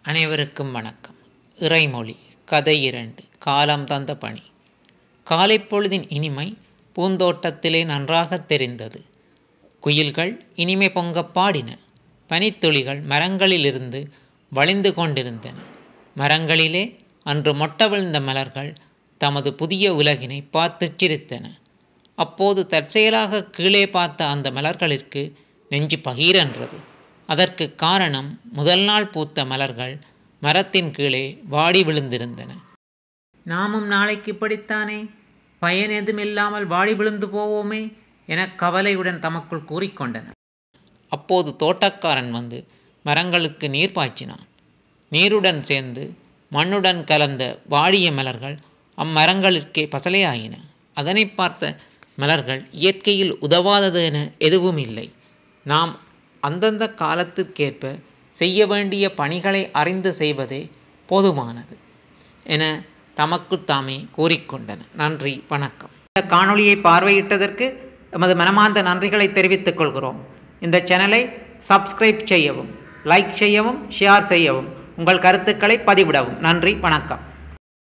அனைவருக்கும் வணக்கம் இறைமொழி கதை இரண்டு காலம் தந்த பணி காலை பொழுதின் இனிமை பூந்தோட்டத்திலே நன்றாகத் தெரிந்தது குயில்கள் இனிமை பொங்கப் பாடின பனித்துளிகள் மரங்களிலிருந்து வழிந்து கொண்டிருந்தன மரங்களிலே அன்று மொட்ட விழுந்த மலர்கள் தமது புதிய உலகினை பார்த்துச் சிரித்தன அப்போது தற்செயலாக கீழே பார்த்த அந்த மலர்களிற்கு நெஞ்சு பகீரென்றது அதற்கு காரணம் முதல் நாள் பூத்த மலர்கள் மரத்தின் கீழே வாடி விழுந்திருந்தன நாமும் நாளைக்கு இப்படித்தானே பயன் எதுமில்லாமல் வாடி விழுந்து போவோமே என கவலையுடன் தமக்குள் கூறிக்கொண்டன அப்போது தோட்டக்காரன் வந்து மரங்களுக்கு நீர் பாய்ச்சினான் நீருடன் சேர்ந்து மண்ணுடன் கலந்த வாடிய மலர்கள் அம்மரங்களிற்கே பசலையாயின அதனை பார்த்த மலர்கள் இயற்கையில் உதவாதது என எதுவும் இல்லை நாம் அந்தந்த காலத்திற்கேற்ப செய்ய வேண்டிய பணிகளை அறிந்து செய்வதே போதுமானது என தமக்குத் தாமே கூறிக்கொண்டன நன்றி வணக்கம் இந்த காணொளியை பார்வையிட்டதற்கு எமது மனமார்ந்த நன்றிகளை தெரிவித்துக் கொள்கிறோம் இந்த சேனலை சப்ஸ்கிரைப் செய்யவும் லைக் செய்யவும் ஷேர் செய்யவும் உங்கள் கருத்துக்களை பதிவிடவும் நன்றி வணக்கம்